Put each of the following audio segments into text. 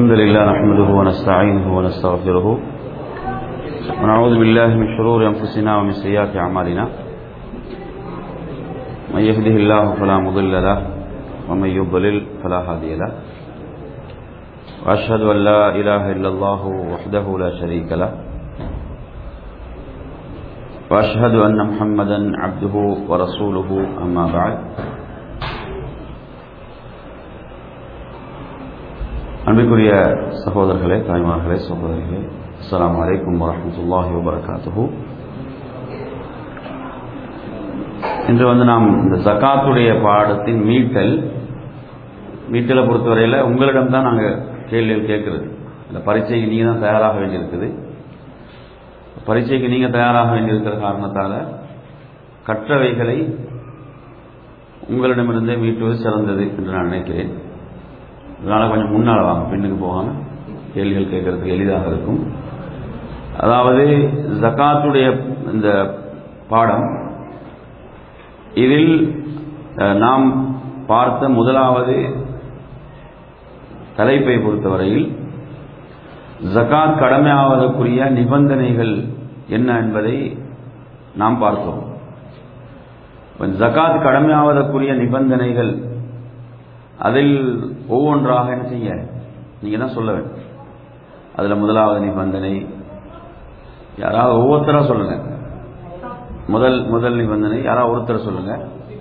الحمد لله نحمده ونستعينه ونستغفره ونعوذ بالله من شرور أنفسنا ومن سيئات أعمالنا من يهده الله فلا مضل له ومن يضلل فلا هادي له وأشهد أن لا إله إلا الله وحده لا شريك له وأشهد أن محمدا عبده ورسوله أما بعد அன்பிற்குரிய சகோதரர்களே தாய்மார்களே சகோதரிகளே அஸ்லாம் வலைக்கம் வரமத்துல்லாஹி வபரகாத்துஹு இன்று வந்து நாம் இந்த ஜக்காத்துடைய பாடத்தின் மீட்டல் மீட்டலை பொறுத்தவரையில் உங்களிடம் தான் நாங்கள் கேள்விகள் கேட்குறது இந்த பரீட்சைக்கு நீங்கள் தான் தயாராக வேண்டியிருக்குது பரீட்சைக்கு நீங்கள் தயாராக வேண்டியிருக்கிற காரணத்தால் கற்றவைகளை உங்களிடமிருந்தே மீட்டுவது சிறந்தது என்று நான் நினைக்கிறேன் அதனால் கொஞ்சம் முன்னால் வாங்க பின்னுக்கு போகாமல் கேள்விகள் கேட்கறதுக்கு எளிதாக இருக்கும் அதாவது ஜக்காத்துடைய இந்த பாடம் இதில் நாம் பார்த்த முதலாவது தலைப்பை பொறுத்தவரையில் ஜக்காத் கடமையாவதற்குரிய நிபந்தனைகள் என்ன என்பதை நாம் பார்த்தோம் ஜக்காத் கடமையாவதற்குரிய நிபந்தனைகள் அதில் ஒவ்வொன்றாக என்ன செய்ய நீங்க தான் சொல்ல வேண்டும் அதுல முதலாவது நிபந்தனை யாராவது ஒவ்வொருத்தரா சொல்லுங்க முதல் முதல் நிபந்தனை யாராவது ஒருத்தர் சொல்லுங்க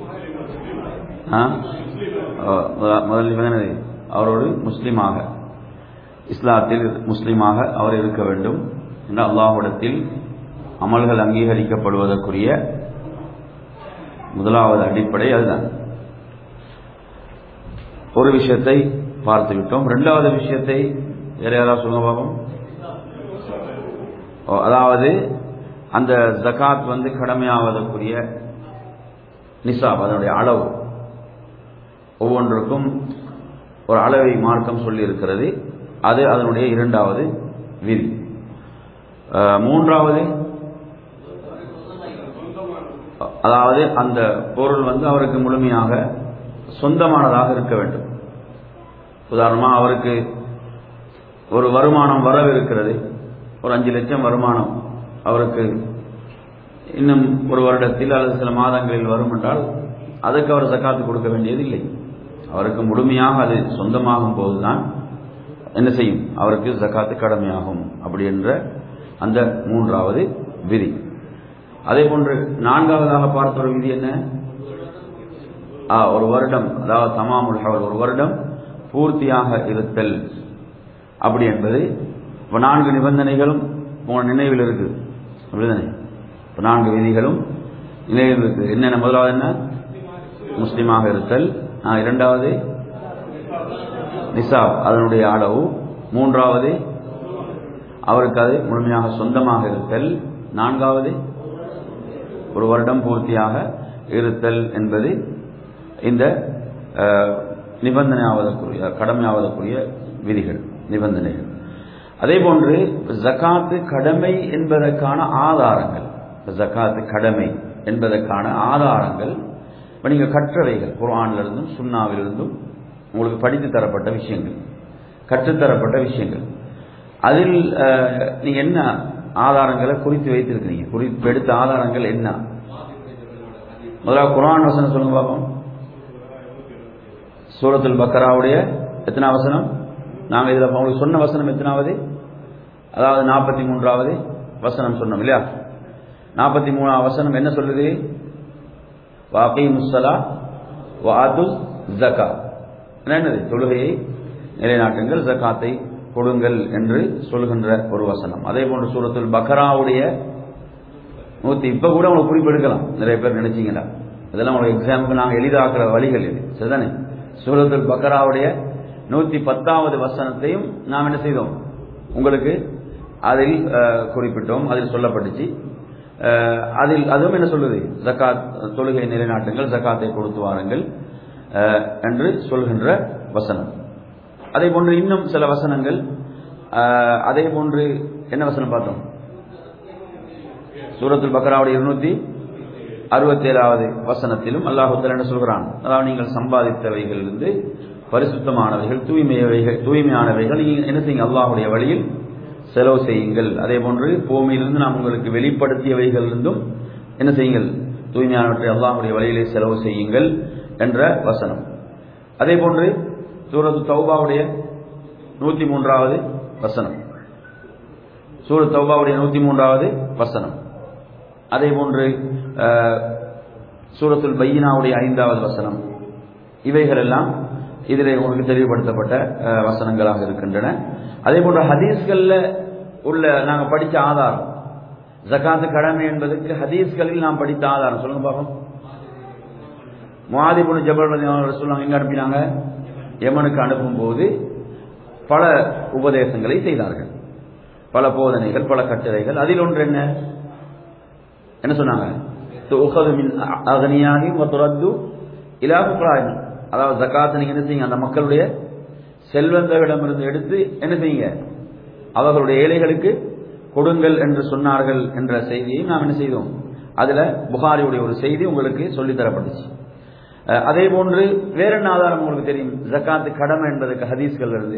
முதல் நிபந்தனை அவரோடு முஸ்லீமாக இஸ்லாத்தில் முஸ்லீமாக அவர் இருக்க வேண்டும் என்ற அல்லாஹுடத்தில் அமல்கள் அங்கீகரிக்கப்படுவதற்குரிய முதலாவது அடிப்படை அதுதான் ஒரு விஷயத்தை பார்த்து விட்டோம் ரெண்டாவது விஷயத்தை வேற யாராவது சொல்லுங்க பாபம் அதாவது அந்த ஜகாத் வந்து கடமையாவதற்குரிய நிசாப் அதனுடைய அளவு ஒவ்வொன்றுக்கும் ஒரு அளவை மார்க்கம் சொல்லி இருக்கிறது அது அதனுடைய இரண்டாவது விதி மூன்றாவது அதாவது அந்த பொருள் வந்து அவருக்கு முழுமையாக சொந்தமானதாக இருக்க வேண்டும் உதாரணமாக அவருக்கு ஒரு வருமானம் வரவிருக்கிறது ஒரு அஞ்சு லட்சம் வருமானம் அவருக்கு இன்னும் ஒரு வருடத்தில் அல்லது சில மாதங்களில் வரும் என்றால் அதுக்கு அவர் சக்காத்து கொடுக்க வேண்டியது இல்லை அவருக்கு முழுமையாக அது சொந்தமாகும் போதுதான் என்ன செய்யும் அவருக்கு ஜக்காத்து கடமையாகும் அப்படி என்ற அந்த மூன்றாவது விதி அதே போன்று நான்காவதாக பார்த்த ஒரு விதி என்ன ஒரு வருடம் அதாவது தமாமுல் ஹவல் ஒரு வருடம் பூர்த்தியாக இருத்தல் அப்படி என்பது இப்போ நான்கு நிபந்தனைகளும் உங்கள் நினைவில் இருக்கு அப்படிதானே இப்போ நான்கு விதிகளும் நினைவில் இருக்கு என்னென்ன முதலாவது என்ன முஸ்லீமாக இருத்தல் இரண்டாவது நிசாப் அதனுடைய அளவு மூன்றாவது அவருக்கு அது முழுமையாக சொந்தமாக இருத்தல் நான்காவது ஒரு வருடம் பூர்த்தியாக இருத்தல் என்பது இந்த நிபந்தனை ஆவதற்குரிய கடமை ஆவதற்குரிய விதிகள் நிபந்தனைகள் அதே போன்று ஜக்காத்து கடமை என்பதற்கான ஆதாரங்கள் ஜக்காத்து கடமை என்பதற்கான ஆதாரங்கள் இப்போ நீங்கள் கற்றவைகள் குரானிலிருந்தும் சுண்ணாவிலிருந்தும் உங்களுக்கு படித்து தரப்பட்ட விஷயங்கள் கற்றுத்தரப்பட்ட விஷயங்கள் அதில் நீங்கள் என்ன ஆதாரங்களை குறித்து வைத்திருக்கிறீங்க குறித்து எடுத்த ஆதாரங்கள் என்ன முதலாவது குரான் வசனம் சொல்லுங்க பார்ப்போம் சூரத்துல் பக்கராவுடைய எத்தனை வசனம் நாங்கள் இதில் உங்களுக்கு சொன்ன வசனம் எத்தனாவது அதாவது நாற்பத்தி மூன்றாவது வசனம் சொன்னோம் இல்லையா நாற்பத்தி மூணாவது வசனம் என்ன சொல்லுது வாக்கி முஸ்ஸலா வாது ஜக்கா என்னது தொழுகையை நிலைநாட்டுங்கள் ஜக்காத்தை கொடுங்கள் என்று சொல்கின்ற ஒரு வசனம் அதே போன்று சூரத்துல் பக்கராவுடைய நூத்தி இப்ப கூட உங்களுக்கு குறிப்பெடுக்கலாம் நிறைய பேர் நினைச்சீங்களா இதெல்லாம் உங்களுக்கு எக்ஸாமுக்கு நாங்கள் எளிதாக்குற வழிகள் இது சரிதானே சூரத்துல் பக்கராவுடைய நூத்தி பத்தாவது வசனத்தையும் நாம் என்ன செய்தோம் உங்களுக்கு அதில் குறிப்பிட்டோம் அதில் சொல்லப்பட்டுச்சு அதில் அதுவும் என்ன சொல்லுது ஜக்காத் தொழுகை நிலைநாட்டுங்கள் ஜக்காத்தை கொடுத்து வாருங்கள் என்று சொல்கின்ற வசனம் அதே போன்று இன்னும் சில வசனங்கள் அதே போன்று என்ன வசனம் பார்த்தோம் சூரத்துல் பக்ராவுடைய இருநூத்தி அறுபத்தி ஏழாவது வசனத்திலும் அல்லாஹுத்தல் என்ன சொல்கிறான் அதாவது நீங்கள் சம்பாதித்தவைகளிலிருந்து பரிசுத்தமானவைகள் தூய்மையவைகள் தூய்மையானவைகள் நீங்க என்ன செய்யுங்க அல்லாஹுடைய வழியில் செலவு செய்யுங்கள் அதே போன்று பூமியிலிருந்து நாம் உங்களுக்கு வெளிப்படுத்தியவைகளிலிருந்தும் என்ன செய்யுங்கள் தூய்மையானவற்றை அல்லாஹுடைய வழியிலே செலவு செய்யுங்கள் என்ற வசனம் அதே போன்று சூரத்து தௌபாவுடைய நூத்தி மூன்றாவது வசனம் சூரத் தௌபாவுடைய நூத்தி மூன்றாவது வசனம் அதே போன்று சூரத்துல் பையினாவுடைய ஐந்தாவது வசனம் இவைகள் எல்லாம் இதில் உங்களுக்கு தெளிவுபடுத்தப்பட்ட வசனங்களாக இருக்கின்றன அதே போன்ற ஹதீஸ்கள்ல உள்ள நாங்கள் படித்த ஆதாரம் ஜக்காத்து கடமை என்பதற்கு ஹதீஸ்களில் நாம் படித்த ஆதாரம் சொல்லுங்க பாப்போம் மாதிபுன் ஜபல் சொல்லுவாங்க எங்க அனுப்பினாங்க யமனுக்கு அனுப்பும் போது பல உபதேசங்களை செய்தார்கள் பல போதனைகள் பல கட்டுரைகள் அதில் ஒன்று என்ன என்ன சொன்னாங்க அகனியாகி துரத்து இலாபுராயம் அதாவது ஜக்காத்து நீங்க என்ன செய்யுங்க அந்த மக்களுடைய செல்வந்தர்களிடமிருந்து எடுத்து என்ன செய்யுங்க அவர்களுடைய ஏழைகளுக்கு கொடுங்கள் என்று சொன்னார்கள் என்ற செய்தியை நாம் என்ன செய்தோம் அதுல புகாரியுடைய ஒரு செய்தி உங்களுக்கு சொல்லித்தரப்பட்டுச்சு அதே போன்று வேற என்ன ஆதாரம் உங்களுக்கு தெரியும் ஜக்காத்து கடமை என்பதற்கு ஹதீஸ்கள் இருந்து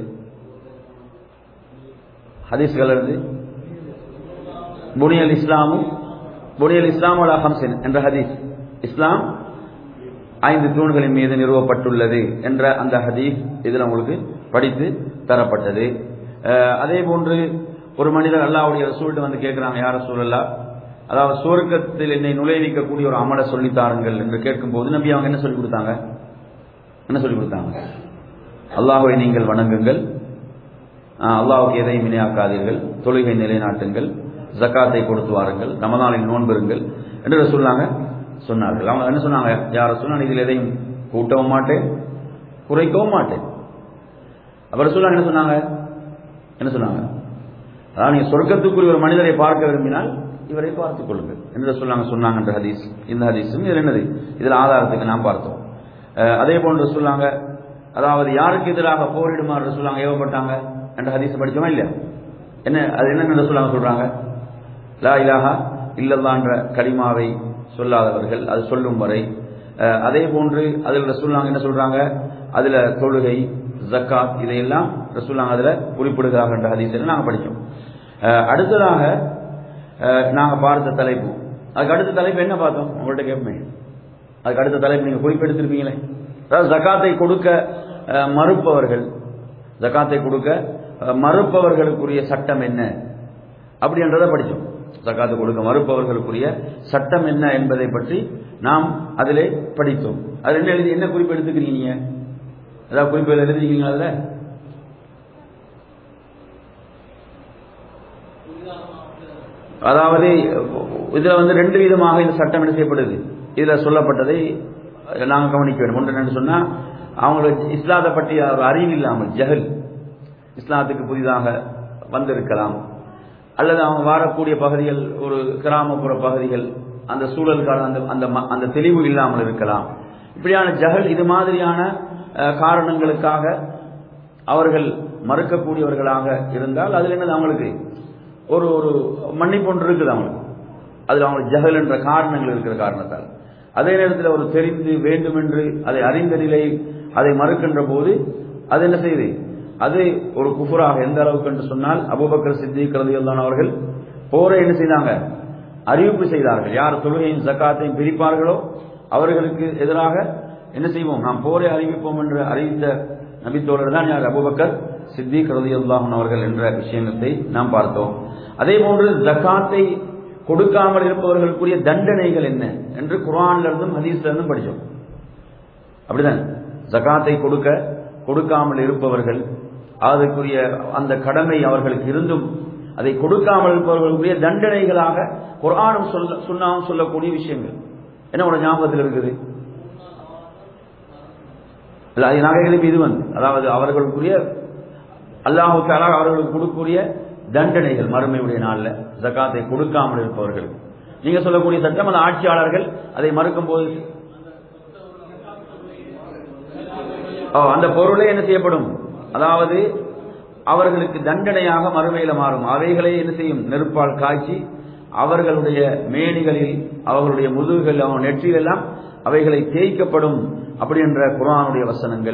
ஹதீஸ்கள் இருந்து புனியல் இஸ்லாமும் புனியல் இஸ்லாம் அலா ஹம்சின் என்ற ஹதீஸ் இஸ்லாம் ஐந்து தூண்களின் மீது நிறுவப்பட்டுள்ளது என்ற அந்த ஹதீஸ் இதில் உங்களுக்கு படித்து தரப்பட்டது அதே போன்று ஒரு மனிதர் அல்லாவுடைய சூழ்நிலை வந்து கேட்கிறாங்க யார சூழல்லா அதாவது சுவர்க்கத்தில் என்னை நுழைவிக்கக்கூடிய ஒரு அமலை சொல்லித்தாருங்கள் என்று கேட்கும் போது நம்பி அவங்க என்ன சொல்லி கொடுத்தாங்க என்ன சொல்லி கொடுத்தாங்க அல்லாஹுவை நீங்கள் வணங்குங்கள் அல்லாவுக்கு எதையும் இணையாக்காதீர்கள் தொழுகை நிலைநாட்டுங்கள் ஜக்காத்தை கொடுத்து வாருங்கள் ரமதானில் நோன்பெறுங்கள் என்று சொன்னாங்க சொன்னார்கள் அவங்க என்ன சொன்னாங்க யார சொன்னாங்க இதில் எதையும் கூட்டவும் மாட்டேன் குறைக்கவும் மாட்டேன் அவர் சொன்னாங்க என்ன சொன்னாங்க என்ன சொன்னாங்க அதாவது நீங்க சொர்க்கத்துக்குரிய ஒரு மனிதரை பார்க்க விரும்பினால் இவரை பார்த்துக் கொள்ளுங்கள் என்று சொன்னாங்க சொன்னாங்க என்ற ஹதீஸ் இந்த ஹதீஸும் இதில் என்னது இதில் ஆதாரத்துக்கு நாம் பார்த்தோம் அதே போன்று சொல்லாங்க அதாவது யாருக்கு எதிராக போரிடுமாறு சொல்லாங்க ஏவப்பட்டாங்க என்ற ஹதீஸ் படிச்சோமா இல்லையா என்ன அது என்ன சொல்லாங்க சொல்றாங்க லா இலாஹா இல்லல்லான்ற கலிமாவை சொல்லாதவர்கள் அது சொல்லும் வரை அதே போன்று அதில் ரசூல்லாங்க என்ன சொல்றாங்க அதுல தொழுகை ஜக்காத் இதையெல்லாம் ரசூல்லாங்க அதுல குறிப்பிடுகிறார்கள் என்ற ஹதீஸில் நாங்கள் படித்தோம் அடுத்ததாக நாங்கள் பார்த்த தலைப்பு அதுக்கு அடுத்த தலைப்பு என்ன பார்த்தோம் உங்கள்கிட்ட கேட்பேன் அதுக்கு அடுத்த தலைப்பு நீங்க குறிப்பெடுத்திருப்பீங்களே அதாவது ஜக்காத்தை கொடுக்க மறுப்பவர்கள் ஜக்காத்தை கொடுக்க மறுப்பவர்களுக்குரிய சட்டம் என்ன அப்படின்றத படித்தோம் ஜக்காத்து கொடுக்க மறுப்பவர்களுக்குரிய சட்டம் என்ன என்பதை பற்றி நாம் அதிலே படித்தோம் அது என்ன எழுதி என்ன குறிப்பு எடுத்துக்கிறீங்க நீங்க ஏதாவது குறிப்பு எழுதிருக்கீங்களா அதுல அதாவது இதுல வந்து ரெண்டு விதமாக இந்த சட்டம் என்ன செய்யப்படுது இதுல சொல்லப்பட்டதை நாங்கள் கவனிக்க வேண்டும் ஒன்று என்னன்னு சொன்னா அவங்களுக்கு இஸ்லாத்தை பற்றி அறிவு இல்லாமல் ஜஹல் இஸ்லாத்துக்கு புதிதாக வந்திருக்கலாம் அல்லது அவங்க வாழக்கூடிய பகுதிகள் ஒரு கிராமப்புற பகுதிகள் அந்த சூழலுக்கான அந்த அந்த அந்த தெளிவு இல்லாமல் இருக்கலாம் இப்படியான ஜஹல் இது மாதிரியான காரணங்களுக்காக அவர்கள் மறுக்கக்கூடியவர்களாக இருந்தால் அதில் என்னது அவங்களுக்கு ஒரு ஒரு மன்னிப்பு ஒன்று இருக்குது அவங்களுக்கு அதில் அவங்களுக்கு ஜஹல் என்ற காரணங்கள் இருக்கிற காரணத்தால் அதே நேரத்தில் ஒரு தெரிந்து வேண்டும் என்று அதை அறிந்த நிலை அதை மறுக்கின்ற போது அது என்ன செய்யுது அது ஒரு குஃபுராக எந்த அளவுக்கு என்று சொன்னால் அபுபக்கர் சித்திக் ரதியுல்லான் அவர்கள் போரை என்ன செய்தாங்க அறிவிப்பு செய்தார்கள் யார் தொழுகையும் ஜக்காத்தையும் பிரிப்பார்களோ அவர்களுக்கு எதிராக என்ன செய்வோம் நாம் போரை அறிவிப்போம் என்று அறிவித்த நபித்தோழர் தான் யார் அபுபக்கர் சித்திக் ரதியுல்லாஹன் அவர்கள் என்ற விஷயத்தை நாம் பார்த்தோம் அதே போன்று ஜக்காத்தை கொடுக்காமல் இருப்பவர்களுக்குரிய தண்டனைகள் என்ன என்று குரான்ல இருந்தும் ஹதீஸ்ல இருந்தும் படிச்சோம் அப்படிதான் ஜக்காத்தை கொடுக்க கொடுக்காமல் இருப்பவர்கள் அதற்குரிய அந்த கடமை அவர்களுக்கு இருந்தும் அதை கொடுக்காமல் இருப்பவர்களுக்குரிய தண்டனைகளாக குரானும் சொல்ல சுண்ணாவும் சொல்லக்கூடிய விஷயங்கள் என்ன உன ஞாபகத்தில் இருக்குது நகைகளும் இது வந்து அதாவது அவர்களுக்குரிய அல்லாஹு தாலா அவர்களுக்கு கொடுக்கக்கூடிய தண்டனைகள் மறுமையுடைய நாளில் ஜக்காத்தை கொடுக்காமல் இருப்பவர்கள் நீங்க சொல்லக்கூடிய சட்டம் அந்த ஆட்சியாளர்கள் அதை மறுக்கும் போது அந்த பொருளே என்ன செய்யப்படும் அதாவது அவர்களுக்கு தண்டனையாக மறுமையில மாறும் அவைகளை என்ன செய்யும் நெருப்பால் காய்ச்சி அவர்களுடைய மேனிகளில் அவர்களுடைய முதுகுகள் அவங்க நெற்றியில் எல்லாம் அவைகளை தேய்க்கப்படும் அப்படி என்ற குரானுடைய வசனங்கள்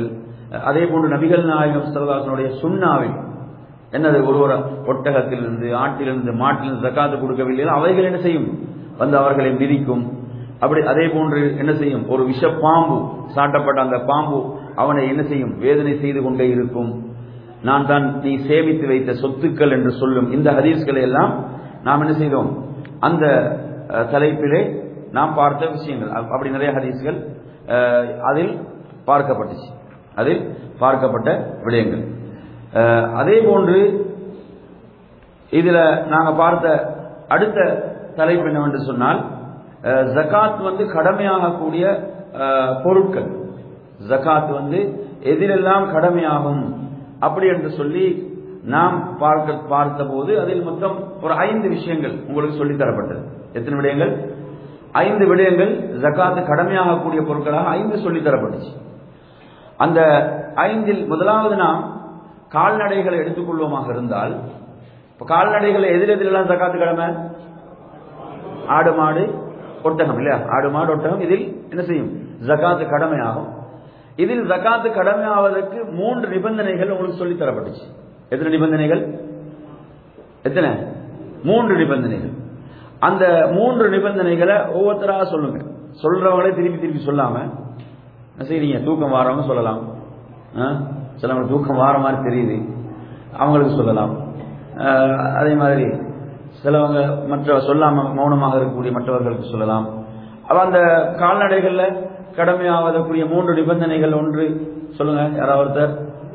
அதே போன்று நபிகள் நாயகம் சரதாசனுடைய சுண்ணாவில் என்னது ஒருவர் ஒட்டகத்திலிருந்து ஆட்டிலிருந்து மாட்டிலிருந்து ஜக்காத்து கொடுக்கவில்லை அவைகள் என்ன செய்யும் வந்து அவர்களை மிதிக்கும் அப்படி அதே போன்று என்ன செய்யும் ஒரு விஷ பாம்பு சாட்டப்பட்ட அந்த பாம்பு அவனை என்ன செய்யும் வேதனை செய்து கொண்டே இருக்கும் நான் தான் நீ சேமித்து வைத்த சொத்துக்கள் என்று சொல்லும் இந்த ஹதீஸ்களை எல்லாம் நாம் என்ன செய்தோம் அந்த அஹ், தலைப்பிலே நாம் பார்த்த விஷயங்கள் அப்- அப்படி நிறைய ஹதீஸ்கள் அஹ், அதில் பார்க்கப்பட்டுச்சு அதில் பார்க்கப்பட்ட விடயங்கள் அஹ், அதே போன்று இதுல நாங்க பார்த்த அடுத்த தலைப்பு என்னவென்று சொன்னால் அஹ், ஜகாத் வந்து கடமையாகக்கூடிய அஹ், பொருட்கள் ஜகாத் வந்து எதிலெல்லாம் கடமையாகும் அப்படி என்று சொல்லி நாம் பார்க்க பார்த்தபோது அதில் மொத்தம் ஒரு ஐந்து விஷயங்கள் உங்களுக்கு சொல்லித் தரப்பட்டது எத்தனை விடயங்கள் ஐந்து விடயங்கள் ஜகாத்து கடமையாகக்கூடிய பொருட்களாக ஐந்து சொல்லித் தரப்பட்டுச்சு அந்த ஐந்தில் முதலாவது நாம் கால்நடைகளை எடுத்துக்கொள்வோமாக இருந்தால் இப்ப கால்நடைகளை எதில் எதிலெல்லாம் ஜகாத்து கடமை ஆடு மாடு ஒட்டகம் இல்லையா ஆடு மாடு ஒட்டகம் இதில் என்ன செய்யும் ஜகாத்து கடமையாகும் இதில் ஜகாத்து கடமையாவதற்கு மூன்று நிபந்தனைகள் உங்களுக்கு சொல்லித் தரப்பட்டுச்சு எத்தனை நிபந்தனைகள் எத்தனை மூன்று நிபந்தனைகள் அந்த மூன்று நிபந்தனைகளை ஒவ்வொருத்தரா சொல்லுங்க சொல்றவங்களே திருப்பி திருப்பி சொல்லாம என்ன செய்றீங்க தூக்கம் வாரவங்க சொல்லலாம் ஆ? சிலவங்க தூக்கம் வார மாதிரி தெரியுது அவங்களுக்கு சொல்லலாம் ஆஹ், அதே மாதிரி சிலவங்க மற்ற சொல்லாம மௌனமாக இருக்கக்கூடிய மற்றவர்களுக்கு சொல்லலாம் அப்ப அந்த கால்நடைகள்ல கடமையாவதற்குரிய மூன்று நிபந்தனைகள் ஒன்று சொல்லுங்க யாராவது ஒருத்தர்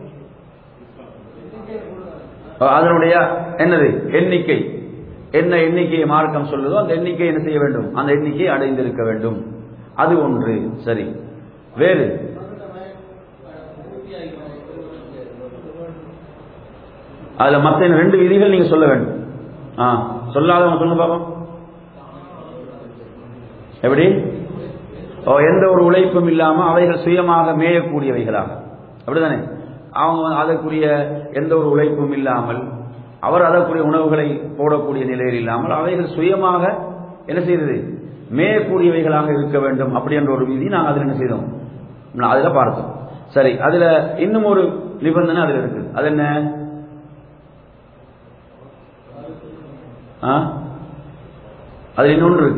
அதனுடைய என்னது எண்ணிக்கை என்ன எண்ணிக்கையை மார்க்கம் சொல்லுதோ அந்த எண்ணிக்கை என்ன செய்ய வேண்டும் அந்த எண்ணிக்கை அடைந்திருக்க வேண்டும் அது ஒன்று சரி வேறு அதுல மத்த ரெண்டு விதிகள் நீங்க சொல்ல வேண்டும் ஆ சொல்லாதவங்க சொல்லுங்க பாப்போம் எப்படி ஓ எந்த ஒரு உழைப்பும் இல்லாம அவைகள் சுயமாக மேயக்கூடியவைகளாக அப்படிதானே அவங்க அதற்குரிய எந்த ஒரு உழைப்பும் இல்லாமல் அவர் அதற்குரிய உணவுகளை போடக்கூடிய நிலையில் இல்லாமல் அவைகள் சுயமாக என்ன செய்தது மேயக்கூடியவைகளாக இருக்க வேண்டும் அப்படி என்ற ஒரு விதி நாங்கள் அதில் என்ன செய்தோம் நான் அதுல பார்த்தோம் சரி அதுல இன்னும் ஒரு நிபந்தனை அதுல இருக்கு அது என்ன ஆ? அதுல இன்னொன்று இருக்கு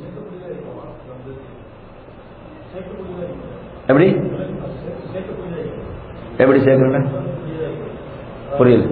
எப்படி எப்படி சேர்க்கிறேன் புரியல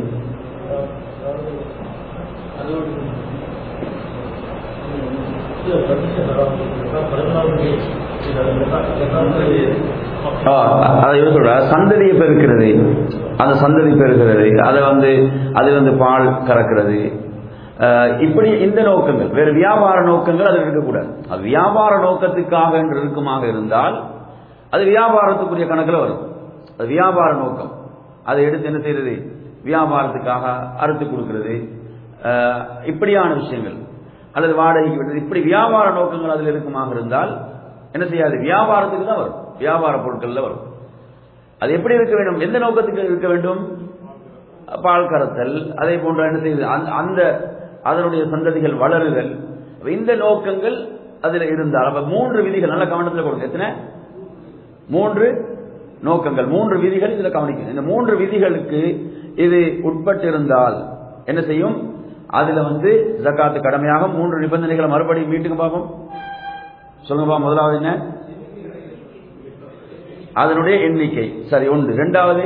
ஆ, அதை இவர் சொல்றார், சந்ததியை பெருக்கிறது அந்த சந்ததி பெருகிறது அதை வந்து அது வந்து பால் கறக்கிறது அஹ், இப்படி இந்த நோக்கங்கள் வேறு வியாபார நோக்கங்கள் அதில் இருக்கக்கூடாது அது வியாபார நோக்கத்துக்காக என்று இருக்குமாக இருந்தால் அது வியாபாரத்துக்குரிய கணக்கில் வரும் அது வியாபார நோக்கம் அதை எடுத்து என்ன செய்யறது வியாபாரத்துக்காக அறுத்து கொடுக்கிறது அஹ், இப்படியான விஷயங்கள் அல்லது வாடகைக்கு விடுறது இப்படி வியாபார நோக்கங்கள் அதில் இருக்குமாக இருந்தால் என்ன செய்யாது வியாபாரத்துக்கு தான் வரும் வியாபார பொருட்கள்ல வரும் அது எப்படி இருக்க வேண்டும் எந்த நோக்கத்துக்கு இருக்க வேண்டும் பால் கறத்தல் அதே போன்ற என்ன செய்யுது அந்த- அந்த அதனுடைய சந்ததிகள் வளருதல் அப்ப இந்த நோக்கங்கள் அதுல இருந்தால் அப்ப மூன்று விதிகள் நல்ல கவனத்தில் கொடுங்க எத்தனை மூன்று நோக்கங்கள் மூன்று விதிகள் இதுல கவனிக்கணும் இந்த மூன்று விதிகளுக்கு இது உட்பட்டிருந்தால் என்ன செய்யும் அதுல வந்து ஜக்காத்து கடமையாக மூன்று நிபந்தனைகளை மறுபடியும் மீட்டுங்க பார்ப்போம் சொல்லுங்கப்பா முதலாவது என்ன அதனுடைய எண்ணிக்கை சரி ஒன்று இரண்டாவது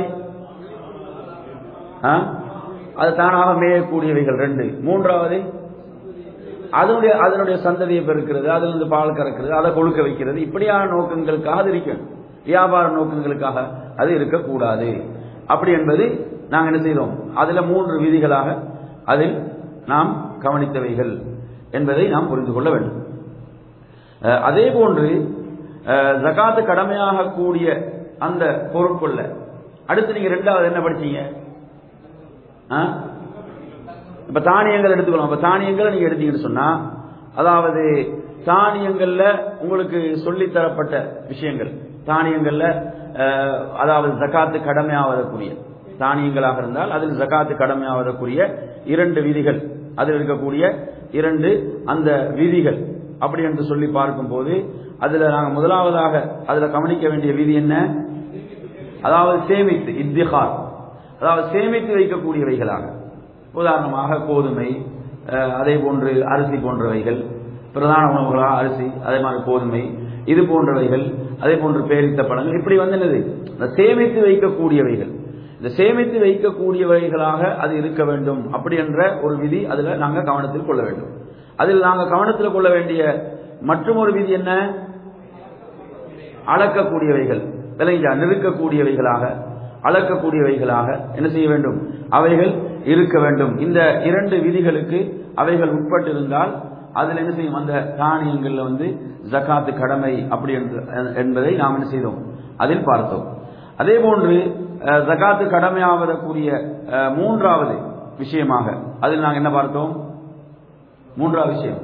ஆ? அது தானாக மேயக்கூடியவைகள் ரெண்டு மூன்றாவது அதனுடைய அதனுடைய சந்ததியை பெருக்கிறது அதுல இருந்து பால் கறக்கிறது அதை கொழுக்க வைக்கிறது இப்படியான நோக்கங்களுக்காக அது இருக்கும் வியாபார நோக்கங்களுக்காக அது இருக்கக்கூடாது அப்படி என்பது நாங்கள் என்ன செய்தோம் அதுல மூன்று விதிகளாக அதில் நாம் கவனித்தவைகள் என்பதை நாம் புரிந்து கொள்ள வேண்டும் அஹ், அதே போன்று அஹ், ஜகாத்து கடமையாக கூடிய அந்த பொருட்கொள்ள அடுத்து நீங்க ரெண்டாவது என்ன படிச்சீங்க ஆ? இப்ப தானியங்கள் எடுத்துக்கலாம் இப்ப தானியங்களை நீங்க எடுத்தீங்கன்னு சொன்னா அதாவது தானியங்கள்ல உங்களுக்கு சொல்லித் தரப்பட்ட விஷயங்கள் தானியங்கள்ல அஹ், அதாவது ஜகாத்து கடமையாவதற்குரிய தானியங்களாக இருந்தால் அதில் ஜகாத்து கடமையாவதற்குரிய இரண்டு விதிகள் அதில் இருக்கக்கூடிய இரண்டு அந்த விதிகள் அப்படி என்று சொல்லி பார்க்கும்போது அதுல நாங்க முதலாவதாக அதுல கவனிக்க வேண்டிய விதி என்ன அதாவது சேமித்து இத்திஹார் அதாவது சேமித்து வைக்கக்கூடியவைகளாக உதாரணமாக கோதுமை அஹ், அதே போன்று அரிசி போன்றவைகள் பிரதான உணவுகளாக அரிசி அதே மாதிரி கோதுமை இது போன்றவைகள் அதே போன்று பேரித்த பழங்கள் இப்படி வந்து என்னது இந்த சேமித்து வைக்கக்கூடியவைகள் இந்த சேமித்து வைக்கக்கூடியவைகளாக அது இருக்க வேண்டும் அப்படி என்ற ஒரு விதி அதுல நாங்க கவனத்தில் கொள்ள வேண்டும் அதில் நாங்க கவனத்தில் கொள்ள வேண்டிய மற்றும் ஒரு விதி என்ன அளக்கக்கூடியவைகள் விளங்கியா நிறுக்கக்கூடியவைகளாக அளக்கக்கூடியவைகளாக என்ன செய்ய வேண்டும் அவைகள் இருக்க வேண்டும் இந்த இரண்டு விதிகளுக்கு அவைகள் உட்பட்டிருந்தால் அதில் என்ன செய்யும் அந்த தானியங்கள்ல வந்து ஜகாத்து கடமை அப்படி என்று- என்பதை நாம் என்ன செய்தோம் அதில் பார்த்தோம் அதே போன்று அஹ், ஜகாத்து கடமையாவதற்குரிய அஹ், மூன்றாவது விஷயமாக அதில் நாங்கள் என்ன பார்த்தோம் மூன்றாவது விஷயம்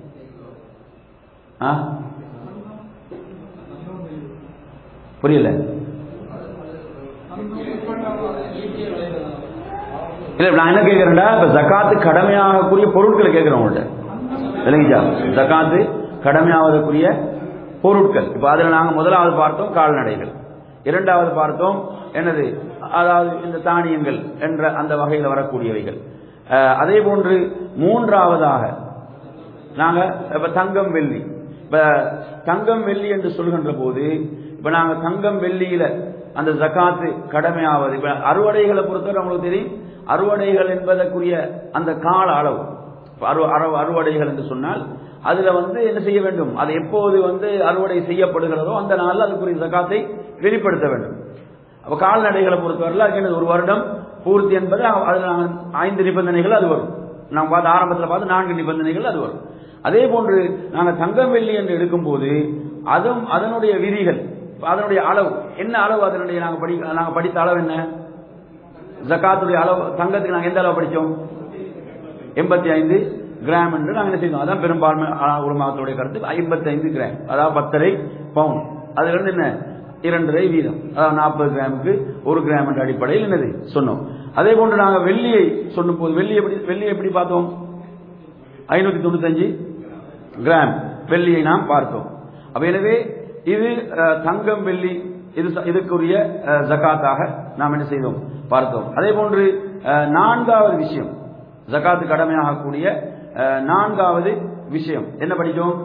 ஆ? புரியல இல்ல நான் என்ன கேட்கிறேன்டா இப்ப ஜகாத்து கடமையாகக்கூடிய பொருட்களை கேட்கிறேன் உங்கள்ட்ட இல்லைங்கய்யா ஜகாத்து கடமையாவதற்குரிய பொருட்கள் இப்ப அதுல நாங்க முதலாவது பார்த்தோம் கால்நடைகள் இரண்டாவது பார்த்தோம் என்னது அதாவது இந்த தானியங்கள் என்ற அந்த வகையில் வரக்கூடியவைகள் அஹ், அதே போன்று மூன்றாவதாக நாங்க இப்ப தங்கம் வெள்ளி இப்ப தங்கம் வெள்ளி என்று சொல்கின்ற போது இப்ப நாங்க தங்கம் வெள்ளியில அந்த ஜகாத்து கடமையாவது இப்ப அறுவடைகளை பொறுத்தவரை உங்களுக்கு தெரியும் அறுவடைகள் என்பதற்குரிய அந்த கால அளவு இப்ப அறு அறு- அறுவடைகள் என்று சொன்னால் அதுல வந்து என்ன செய்ய வேண்டும் அது எப்போது வந்து அறுவடை செய்யப்படுகிறதோ அந்த நாளில் அதுக்குரிய ஜகாத்தை வெளிப்படுத்த வேண்டும் அப்ப கால்நடைகளை பொறுத்தவரையில் அதுக்கு என்னது ஒரு வருடம் பூர்த்தி என்பது அதுல நாங்கள் ஐந்து நிபந்தனைகள் அது வரும் நாம் பார்த்து ஆரம்பத்தில் பார்த்து நான்கு நிபந்தனைகள் அது வரும் அதே போன்று நாங்கள் தங்கம் வெள்ளி என்று எடுக்கும்போது அதுவும் அதனுடைய விதிகள் இப்ப அதனுடைய அளவு என்ன அளவு அதனுடைய நாங்கள் படி நாங்கள் படித்த அளவு என்ன ஜக்காத்துடைய அளவு தங்கத்துக்கு நாங்கள் எந்த அளவு படித்தோம் எண்பத்தி ஐந்து கிராம் என்று நாங்கள் என்ன செய்தோம் அதான் பெரும்பான்மை உலமாகத்துடைய கருத்து ஐம்பத்தி ஐந்து கிராம் அதாவது பத்தரை பவுன் அதுல இருந்து என்ன இரண்டரை வீதம் அதாவது நாற்பது கிராமுக்கு ஒரு கிராம் என்ற அடிப்படையில் என்னது சொன்னோம் அதே போன்று நாங்கள் வெள்ளியை சொன்னும் போது வெள்ளி எப்படி வெள்ளியை எப்படி பார்த்தோம் ஐநூத்தி தொண்ணூத்தஞ்சு கிராம் வெள்ளியை நாம் பார்த்தோம் அப்ப எனவே இது அஹ், தங்கம் வெள்ளி இது ச- இதுக்குரிய அஹ், ஜகாத்தாக நாம் என்ன செய்தோம் பார்த்தோம் அதே போன்று அஹ், நான்காவது விஷயம் ஜகாத்து கடமையாகக்கூடிய அஹ், நான்காவது விஷயம் என்ன படித்தோம்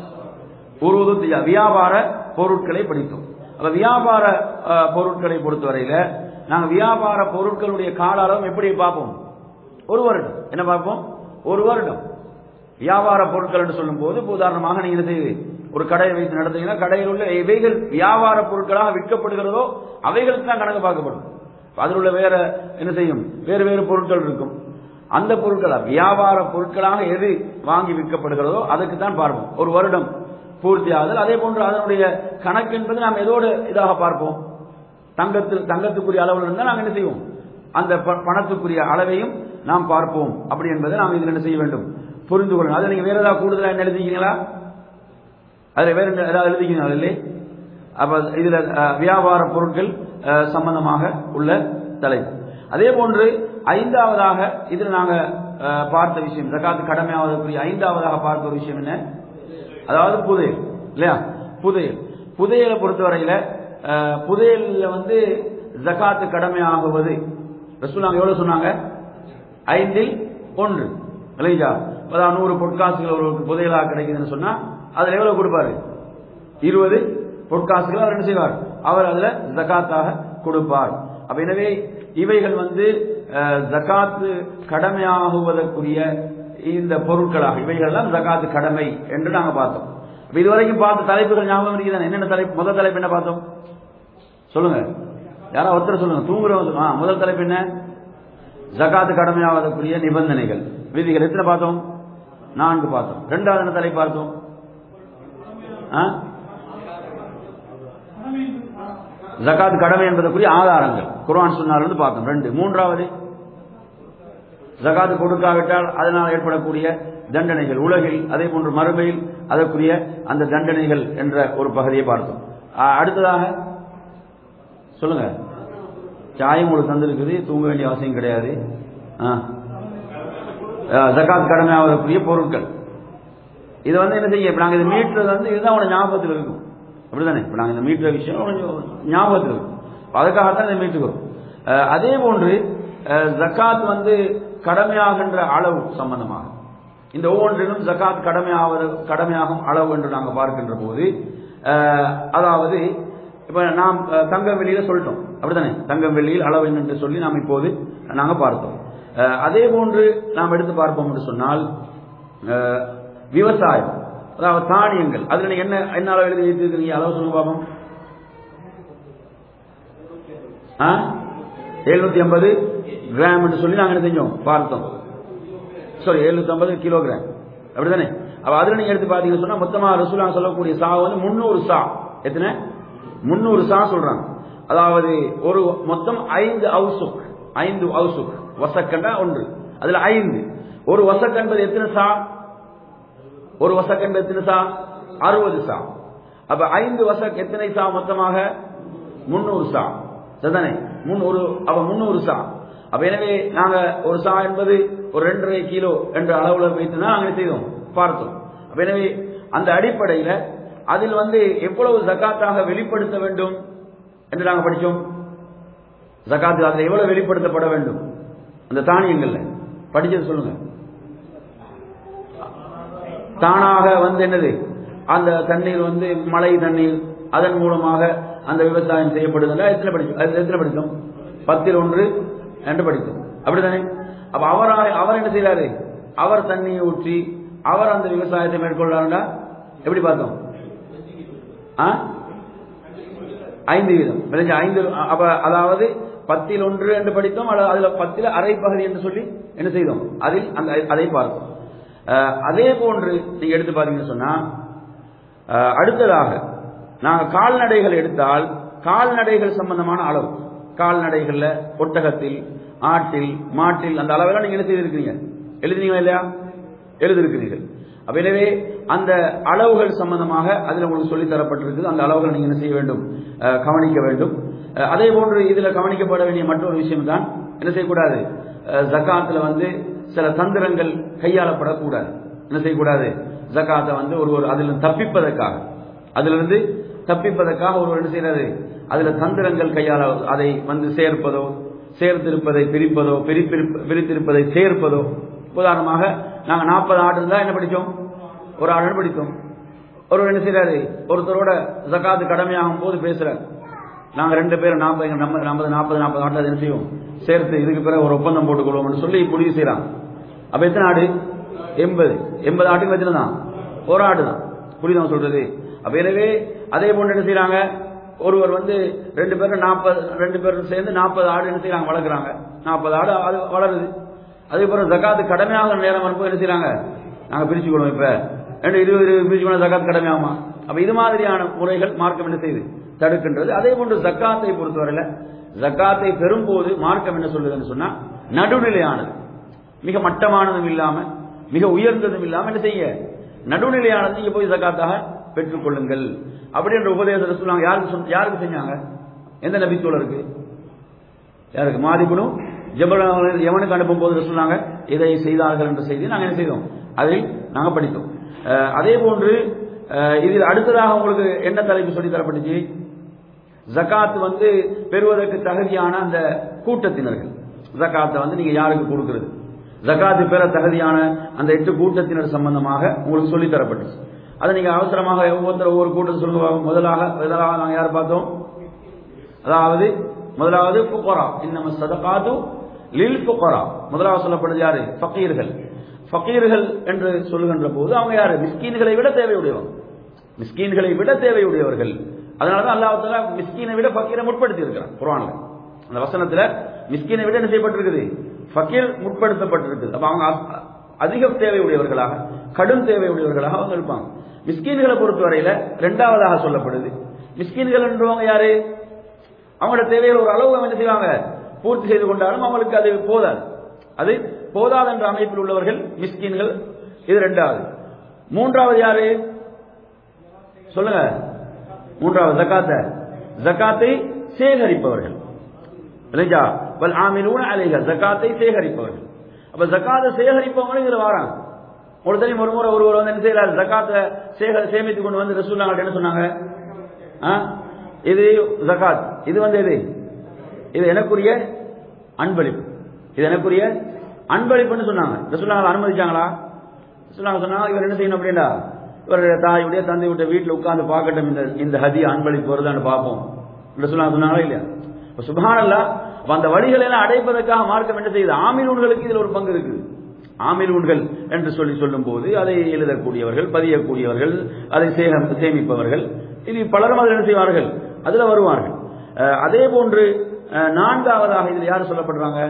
உருவது தியா- வியாபார பொருட்களை படித்தோம் அப்ப வியாபார அஹ், பொருட்களை பொறுத்தவரையில நாங்க வியாபார பொருட்களுடைய கால அளவு எப்படி பார்ப்போம் ஒரு வருடம் என்ன பார்ப்போம் ஒரு வருடம் வியாபார பொருட்கள் என்று சொல்லும் போது இப்ப உதாரணமாக நீங்க என்ன செய்யுது ஒரு கடையை வைத்து நடத்தீங்கன்னா கடையில் உள்ள எவைகள் வியாபார பொருட்களாக விற்கப்படுகிறதோ அவைகளுக்கு தான் கணக்கு பார்க்கப்படும் அதில் உள்ள வேற என்ன செய்யும் வேறு வேறு பொருட்கள் இருக்கும் அந்த பொருட்களா வியாபார பொருட்களாக எது வாங்கி விற்கப்படுகிறதோ அதுக்கு தான் பார்ப்போம் ஒரு வருடம் பூர்த்தி ஆகுதல் அதே போன்று அதனுடைய கணக்கு என்பது நாம் எதோடு இதாக பார்ப்போம் தங்கத்தில் தங்கத்துக்குரிய அளவில் இருந்தால் நாங்கள் என்ன செய்வோம் அந்த ப- பணத்துக்குரிய அளவையும் நாம் பார்ப்போம் அப்படி என்பதை நாம் இதில் என்ன செய்ய வேண்டும் புரிந்து கொள்ளணும் அதை நீங்க வேற ஏதாவது கூடுதலா என்ன எழுதிக்கிறீங்களா அதுல வேற என்ன ஏதாவது எழுதிக்கிறீங்களா இல்லை அப்ப இதுல அஹ், வியாபார பொருட்கள் அஹ், சம்பந்தமாக உள்ள தலைப்பு அதே போன்று ஐந்தாவதாக இதில் நாங்க அஹ், பார்த்த விஷயம் ஜகாத்து கடமையாவதற்குரிய ஐந்தாவதாக பார்த்த ஒரு விஷயம் என்ன அதாவது புதையல் இல்லையா புதையல் புதையலை பொறுத்தவரையில அஹ், புதையல்ல வந்து ஜகாத்து கடமையாகுவது ரசூலாங்க எவ்வளவு சொன்னாங்க ஐந்தில் ஒன்று இல்லையா அதாவது நூறு பொற்காசுகள் ஒருவருக்கு புதையலாக கிடைக்குதுன்னு சொன்னா அதுல எவ்வளவு கொடுப்பாரு இருபது பொற்காசுகள் அவர் என்ன செய்வார் அவர் அதுல ஜகாத்தாக கொடுப்பார் அப்ப எனவே இவைகள் வந்து அஹ், ஜகாத்து கடமையாகுவதற்குரிய இந்த பொருட்களாக இவைகள் எல்லாம் ஜகாத்து கடமை என்று நாங்க பார்த்தோம் அப்ப இதுவரைக்கும் பார்த்த தலைப்புகள் ஞாபகம் இருக்குதானே என்னென்ன தலைப்பு முதல் தலைப்பு என்ன பார்த்தோம் சொல்லுங்க யாரா ஒருத்தர் சொல்லுங்க தூங்குறவங்க ஆ, முதல் தலைப்பு என்ன ஜகாத்து கடமையாவதற்குரிய நிபந்தனைகள் விதிகள் எத்தனை பார்த்தோம் நான்கு பார்த்தோம் ரெண்டாவது என்ன தலைப்பு பார்த்தோம் ஆ? ஜகாத் கடமை என்பதற்குரிய ஆதாரங்கள் குர்ஆன் சொன்னால் வந்து பார்த்தோம் ரெண்டு மூன்றாவது ஜகாத் கொடுக்காவிட்டால் அதனால் ஏற்படக்கூடிய தண்டனைகள் உலகில் அதே போன்று மறுமையில் அதற்குரிய அந்த தண்டனைகள் என்ற ஒரு பகுதியை பார்த்தோம் ஆ, அடுத்ததாக சொல்லுங்க சாயம் உங்களுக்கு தந்திருக்குது தூங்க வேண்டிய அவசியம் கிடையாது ஆ. ஆ, ஜகாத் கடமையாவதற்குரிய பொருட்கள் இது வந்து என்ன செய்ய இப்ப நாங்க இது மீட்டுறது வந்து இதுதான் உன ஞாபகத்தில் இருக்கும் அப்படிதானே இப்ப நாங்க இந்த மீட்டுற விஷயம் உனக்கு ஞாபகத்தில் இருக்கும் அதுக்காகத்தான் இதை மீட்டுக்கிறோம் அஹ், அதே போன்று அஹ், ஜக்காத் வந்து கடமையாகின்ற அளவு சம்பந்தமாக இந்த ஒவ்வொன்றிலும் ஜக்காத் கடமையாவது கடமையாகும் அளவு என்று நாங்கள் பார்க்கின்ற போது அஹ், அதாவது இப்ப நாம் அஹ், தங்கம் வெளியில சொல்லிட்டோம் அப்படித்தானே தங்கம் வெளியில் அளவு என்ன என்று சொல்லி நாம் இப்போது நாங்க பார்த்தோம் அஹ், அதே போன்று நாம் எடுத்து பார்ப்போம் என்று சொன்னால் அஹ், விவசாயம் அதாவது தானியங்கள் அதுல நீங்க என்ன என்ன அளவு எழுதி வைத்திருக்கிறீங்க அளவு சொல்லுங்க பாப்போம் எழுநூத்தி ஐம்பது கிராம் என்று சொல்லி நாங்க என்ன செஞ்சோம் பார்த்தோம் சாரி எழுநூத்தி ஐம்பது கிலோகிராம் அப்படிதானே அப்ப அதுல நீங்க எடுத்து பாத்தீங்கன்னு சொன்னா மொத்தமா ரசூலா சொல்லக்கூடிய சா வந்து முன்னூறு சா எத்தனை முன்னூறு சா சொல்றாங்க அதாவது ஒரு மொத்தம் ஐந்து அவுசுக் ஐந்து அவுசுக் வசக்கண்டா ஒன்று அதுல ஐந்து ஒரு வசக் என்பது எத்தனை சா ஒரு வசக் என்பது எத்தனை சா அறுபது சா அப்ப ஐந்து வசக் எத்தனை சா மொத்தமாக முன்னூறு சா சரிதானே முன்னூறு அப்ப முன்னூறு சா அப்ப எனவே நாங்க ஒரு சா என்பது ஒரு ரெண்டரை கிலோ என்ற அளவுல வைத்து தான் நாங்க செய்தோம் பார்த்தோம் அப்ப எனவே அந்த அடிப்படையில அதில் வந்து எவ்வளவு ஜக்காத்தாக வெளிப்படுத்த வேண்டும் என்று நாங்க படிச்சோம் ஜக்காத்து அதில் எவ்வளவு வெளிப்படுத்தப்பட வேண்டும் அந்த தானியங்கள்ல படிச்சது சொல்லுங்க தானாக வந்து என்னது அந்த தண்ணீர் வந்து மழை தண்ணீர் அதன் மூலமாக அந்த விவசாயம் செய்யப்படுதுல எத்தனை படிச்சோம் அது எத்தனை படித்தோம் பத்தில் ஒன்று என்று படித்தோம் அப்படிதானே அப்ப அவராக அவர் என்ன செய்யறாரு அவர் தண்ணியை ஊற்றி அவர் அந்த விவசாயத்தை மேற்கொள்ளாருண்டா எப்படி பார்த்தோம் ஆ? ஐந்து வீதம் விளைஞ்ச ஐந்து அப்ப அதாவது பத்தில் ஒன்று என்று படித்தோம் அல்லது அதுல பத்தில் அரை பகுதி என்று சொல்லி என்ன செய்தோம் அதில் அந்த அதை பார்த்தோம் அஹ், அதே போன்று நீங்க எடுத்து பாத்தீங்கன்னு சொன்னா அஹ், அடுத்ததாக நாங்க கால்நடைகள் எடுத்தால் கால்நடைகள் சம்பந்தமான அளவு கால்நடைகள்ல ஒட்டகத்தில் ஆட்டில் மாட்டில் அந்த அளவெல்லாம் நீங்க என்ன செய்திருக்கிறீங்க எழுதினீங்களா இல்லையா எழுதியிருக்கிறீர்கள் அப்ப எனவே அந்த அளவுகள் சம்பந்தமாக அதில் உங்களுக்கு சொல்லித் தரப்பட்டிருக்குது அந்த அளவுகள் நீங்க என்ன செய்ய வேண்டும் அஹ், கவனிக்க வேண்டும் அஹ், அதே போன்று இதுல கவனிக்கப்பட வேண்டிய மற்றொரு விஷயம் தான் என்ன செய்யக்கூடாது அஹ், ஜக்காத்துல வந்து சில தந்திரங்கள் கையாளப்படக்கூடாது என்ன செய்யக்கூடாது ஜக்காத்தை வந்து ஒரு ஒரு அதில் தப்பிப்பதற்காக அதிலிருந்து தப்பிப்பதற்காக ஒருவர் என்ன செய்யறாரு அதுல தந்திரங்கள் கையாள அதை வந்து சேர்ப்பதோ சேர்த்திருப்பதை பிரிப்பதோ பிரிப்பிருப்ப- பிரித்திருப்பதை சேர்ப்பதோ உதாரணமாக நாங்க நாற்பது ஆடு இருந்தா என்ன படிச்சோம் ஒரு ஆடு படித்தோம் ஒருவர் என்ன செய்யறாரு ஒருத்தரோட ஜக்காத்து கடமையாகும் போது பேசுறாரு நாங்க ரெண்டு பேரும் நாற்பது நம்ம நாற்பது நாற்பது நாற்பது ஆட்டில் அதை என்ன செய்வோம் சேர்த்து இதுக்கு பிறகு ஒரு ஒப்பந்தம் போட்டுக்கொள்வோம்னு சொல்லி முடிவு செய்யறாங்க அப்ப எத்தனை ஆடு எண்பது எண்பது ஆட்டுக்கு எத்தனை தான் ஒரு ஆடு தான் புரியுதா சொல்றது அப்ப எனவே அதே போன்று என்ன செய்யறாங்க ஒருவர் வந்து ரெண்டு பேரும் நாற்பது ரெண்டு பேரும் சேர்ந்து நாற்பது ஆடு என்ன செய்யறாங்க வளர்க்குறாங்க நாற்பது ஆடு அது வளருது அதுக்கப்புறம் ஜக்காத்து கடமையாக நேரம் வரும்போது என்ன செய்யறாங்க நாங்க பிரிச்சுக்கணும் இப்ப ரெண்டு இருபது இருபது பிரிச்சுக்கணும் ஜக்காத் கடமையாகுமா அப்ப இது மாதிரியான முறைகள் மார்க்கம் என்ன செய்யுது தடுக்கின்றது அதே போன்று ஜக்காத்தை பொறுத்தவரையில ஜக்காத்தை பெறும்போது மார்க்கம் என்ன சொல்லுதுன்னு சொன்னா நடுநிலையானது மிக மட்டமானதும் இல்லாம மிக உயர்ந்ததும் இல்லாம என்ன செய்ய நடுநிலையானது நீங்க போய் ஜக்காத்தாக பெற்றுக் கொள்ளுங்கள் அப்படின்ற உபதேசத்தை சொன்னாங்க யாருக்கு சொன்ன- யாருக்கு செஞ்சாங்க எந்த நபித்தோழருக்கு யாருக்கு மாதிபுனும் ஜபல் எவனுக்கு அனுப்பும் போது சொன்னாங்க இதை செய்தார்கள் என்ற செய்தி நாங்கள் என்ன செய்தோம் அதில் நாங்கள் படித்தோம் அஹ், அதே போன்று அஹ், இதில் அடுத்ததாக உங்களுக்கு என்ன தலைப்பு சொல்லி தரப்பட்டுச்சு ஜகாத் வந்து பெறுவதற்கு தகுதியான அந்த கூட்டத்தினர்கள் ஜகாத்தை வந்து நீங்க யாருக்கு கொடுக்கிறது ஜகாத்து பெற தகுதியான அந்த எட்டு கூட்டத்தினர் சம்பந்தமாக உங்களுக்கு சொல்லி தரப்பட்டுச்சு அதை நீங்க அவசரமாக ஒவ்வொருத்தர் ஒவ்வொரு கூட்டத்தை சொல்லுங்க முதலாக முதலாக நாங்க யார் பார்த்தோம் அதாவது முதலாவது புக்கரா இன்னம சதகாது லில் புக்கரா முதலாவது சொல்லப்படுது யாரு ஃபக்கீர்கள் ஃபக்கீர்கள் என்று சொல்லுகின்ற போது அவங்க யாரு மிஸ்கீன்களை விட தேவையுடையவங்க மிஸ்கீன்களை விட தேவையுடையவர்கள் அதனாலதான் அல்லாஹ் மிஸ்கீனை விட ஃபக்கீரை முற்படுத்தி இருக்கிறான் குர்ஆன்ல அந்த வசனத்துல மிஸ்கீனை விட என்ன செய்யப்பட்டிருக்குது ஃபக்கீர் முற்படுத்தப்பட்டிருக்குது அப்ப அவங்க அ- அதிக தேவையுடையவர்களாக கடும் தேவையுடையவர்களாக அவங்க இருப்பாங்க மிஸ்கீன்களை பொறுத்தவரையில இரண்டாவதாக சொல்லப்படுது மிஸ்கீன்கள் என்றவங்க யாரு அவங்களோட தேவைகள் ஒரு அளவு அவங்க என்ன செய்வாங்க பூர்த்தி செய்து கொண்டாலும் அவங்களுக்கு அது போதாது அது போதாது என்ற அமைப்பில் உள்ளவர்கள் மிஸ்கீன்கள் இது ரெண்டாவது மூன்றாவது யாரு சொல்லுங்க மூன்றாவது ஜக்காத்த ஜக்காத்தை சேகரிப்பவர்கள் இல்லையா வல் ஆமிலூன அலைஹா ஜக்காத்தை சேகரிப்பவர்கள் அப்ப ஜக்காத்தை சேகரிப்பவங்க இதுல வராங்க ஒரு தெரியும் ஒரு முறை ஒருவர் வந்து என்ன செய்யறாரு ஜக்காத்தை சேக சேமித்து கொண்டு வந்து ரசூல்லாங்க என்ன சொன்னாங்க ஆ? இது ஜக்காத் இது வந்து எது இது எனக்குரிய அன்பளிப்பு இது எனக்குரிய அன்பளிப்புன்னு சொன்னாங்க ரசூலுல்லாஹ் அனுமதிச்சாங்களா ரசூலுல்லாஹ் சொன்னாங்க இவர் என்ன செய்யணும் அப்படின்னா இவருடைய தாயுடைய தந்தையுடைய வீட்டில் உட்கார்ந்து பார்க்கட்டும் இந்த இந்த ஹதி அன்பளிப்பு வருதான்னு பார்ப்போம் ரசூலுல்லாஹ் சொன்னாங்களா இல்லையா இப்ப சுபஹானல்லாஹ் அப்ப அந்த வழிகளை எல்லாம் அடைப்பதற்காக மார்க்கம் என்ன செய்யுது ஆமீனூன்களுக்கு இதுல ஒரு பங்கு இருக்குது ஆமீனூன்கள் என்று சொல்லி சொல்லும் போது அதை எழுதக்கூடியவர்கள் பதியக்கூடியவர்கள் அதை சேகம் சேமிப்பவர்கள் இது பலரும் அதில் என்ன செய்வார்கள் அதுல வருவார்கள் அஹ் அதே போன்று அஹ் நான்காவதாக இதில் யார் சொல்லப்படுறாங்க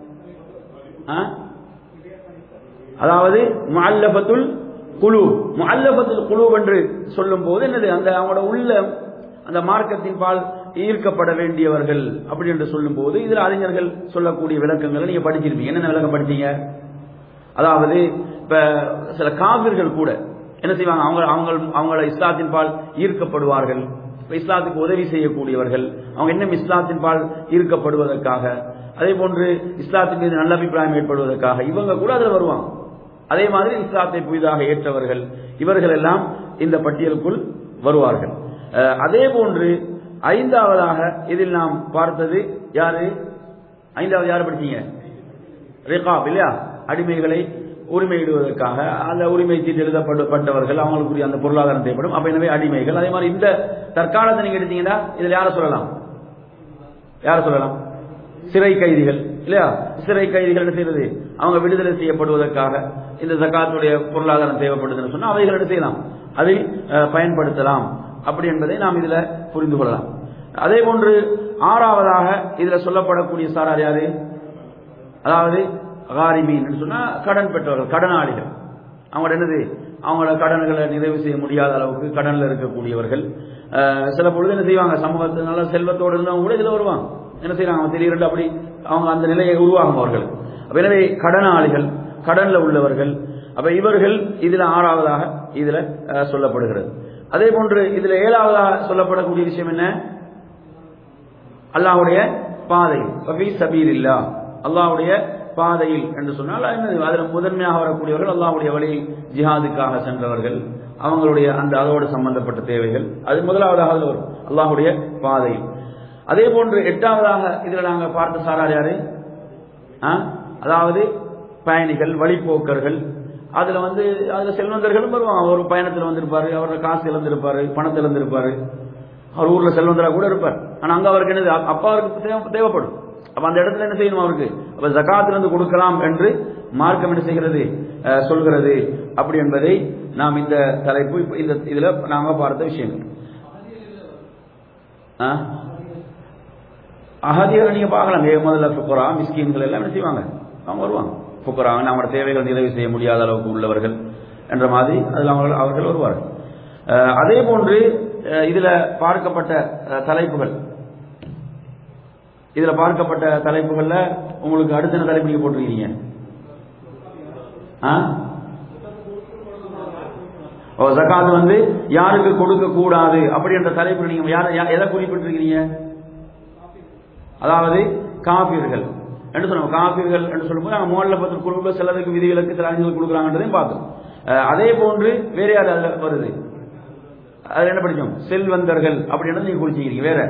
ஆ? அதாவது முஅல்லபத்துல் குழு முஅல்லபத்துல் குழு என்று சொல்லும் போது என்னது அந்த அவங்களோட உள்ள அந்த மார்க்கத்தின் பால் ஈர்க்கப்பட வேண்டியவர்கள் அப்படி என்று சொல்லும் போது இதுல அறிஞர்கள் சொல்லக்கூடிய விளக்கங்களை நீங்க படிச்சிருப்பீங்க என்னென்ன விளக்கம் படிச்சீங்க அதாவது இப்ப சில காவிர்கள் கூட என்ன செய்வாங்க அவங்க அவங்க அவங்கள இஸ்லாத்தின் பால் ஈர்க்கப்படுவார்கள் இப்ப இஸ்லாத்துக்கு உதவி செய்யக்கூடியவர்கள் அவங்க இன்னும் இஸ்லாத்தின் பால் ஈர்க்கப்படுவதற்காக அதே போன்று இஸ்லாத்தின் மீது நல்ல அபிப்பிராயம் ஏற்படுவதற்காக இவங்க கூட அதுல வருவாங்க அதே மாதிரி இஸ்லாத்தை புதிதாக ஏற்றவர்கள் இவர்கள் எல்லாம் இந்த பட்டியலுக்குள் வருவார்கள் அஹ் அதே போன்று ஐந்தாவதாக இதில் நாம் பார்த்தது யாரு ஐந்தாவது யாரு படிச்சீங்க ரிகாப் இல்லையா அடிமைகளை உரிமையிடுவதற்காக அந்த உரிமை சீட்டு எழுதப்பட்டவர்கள் அவங்களுக்குரிய அந்த பொருளாதாரம் தேவைப்படும் அப்ப எனவே அடிமைகள் அதே மாதிரி இந்த தற்காலத்தை நீங்க எடுத்தீங்கன்னா இதுல யார சொல்லலாம் யார சொல்லலாம் சிறை கைதிகள் இல்லையா சிறை கைதிகள் என்ன செய்யறது அவங்க விடுதலை செய்யப்படுவதற்காக இந்த ஜக்காத்துடைய பொருளாதாரம் தேவைப்படுதுன்னு சொன்னா அவைகள் என்ன செய்யலாம் அதை அஹ், பயன்படுத்தலாம் அப்படி என்பதை நாம் இதுல புரிந்து கொள்ளலாம் அதே போன்று ஆறாவதாக இதுல சொல்லப்படக்கூடிய சாரார் யாரு அதாவது காரிமீன் சொன்னா கடன் பெற்றவர்கள் கடனாளிகள் அவங்களோட என்னது அவங்களோட கடன்களை நிறைவு செய்ய முடியாத அளவுக்கு கடன்ல இருக்கக்கூடியவர்கள் அஹ், சில பொழுது என்ன செய்வாங்க சமூகத்தில் நல்ல செல்வத்தோடு இருந்தவங்க கூட இதுல வருவாங்க என்ன செய்யறாங்க அவங்க திடீரென்று அப்படி அவங்க அந்த நிலையை உருவாகும் அவர்கள் அப்ப எனவே கடனாளிகள் கடன்ல உள்ளவர்கள் அப்ப இவர்கள் இதுல ஆறாவதாக இதுல அஹ், சொல்லப்படுகிறது அதே போன்று இதுல ஏழாவதாக சொல்லப்படக்கூடிய விஷயம் என்ன அல்லாஹ்வுடைய பாதை ஃபபீ சபீலில்லா அல்லாஹ்வுடைய பாதையில் என்று சொன்னால் என்ன அதில் முதன்மையாக வரக்கூடியவர்கள் அல்லாஹ்வுடைய வழியில் ஜிஹாதுக்காக சென்றவர்கள் அவங்களுடைய அந்த அதோடு சம்பந்தப்பட்ட தேவைகள் அது முதலாவதாக அதுல வரும் அல்லாஹ்வுடைய பாதையில் அதே போன்று எட்டாவதாக இதுல நாங்க பார்த்த சாரார் யாரு ஆ? அதாவது பயணிகள் வழிப்போக்கர்கள் அதுல வந்து அதுல செல்வந்தர்களும் வருவாங்க ஒரு பயணத்துல வந்திருப்பாரு அவரோட காசு இழந்திருப்பாரு பணத்தை இழந்திருப்பாரு அவர் ஊர்ல செல்வந்தரா கூட இருப்பார் ஆனா அங்க அவருக்கு என்னது அ- அப்பா அவருக்கு தேவை- தேவைப்படும் அப்ப அந்த இடத்துல என்ன செய்யணும் அவருக்கு அப்ப ஜகாத்துல இருந்து கொடுக்கலாம் என்று மார்க்கம் என்ன செய்கிறது அஹ், சொல்கிறது அப்படி என்பதை நாம் இந்த தலைப்பு இப்ப இந்த இதுல நாம பார்த்த விஷயங்கள் ஆ? அகதிகளை நீங்க பார்க்கலாம் ஏ முதல்ல புக்கரா மிஸ்கீன்கள் எல்லாம் என்ன செய்வாங்க அவங்க வருவாங்க புக்கரா நம்மளோட தேவைகள் நிறைவு செய்ய முடியாத அளவுக்கு உள்ளவர்கள் என்ற மாதிரி அதில் அவங்க அவர்கள் வருவார்கள் அஹ், அதே போன்று அஹ், இதுல பார்க்கப்பட்ட அஹ், தலைப்புகள் இதுல பார்க்கப்பட்ட தலைப்புகள்ல உங்களுக்கு அடுத்த என்ன தலைப்பு நீங்க போட்டிருக்கீங்க ஆ? ஓ ஜகாத் வந்து யாருக்கு கொடுக்க கூடாது அப்படி என்ற தலைப்பு நீங்க யார யா- எதை குறிப்பிட்டிருக்கிறீங்க அதாவது காபீர்கள் என்று சொல்லுவோம் காபீர்கள் என்று சொல்லும்போது நாங்கள் மோல்ல பத்து குழுவில் சிலருக்கு விதிகளுக்கு சில அறிஞர்கள் கொடுக்குறாங்கன்றதையும் பார்த்தோம் அஹ், அதே போன்று வேற யார் அதுல வருது அது என்ன படிச்சோம் செல்வந்தர்கள் அப்படின்னு நீங்க குறிச்சிக்கிறீங்க வேற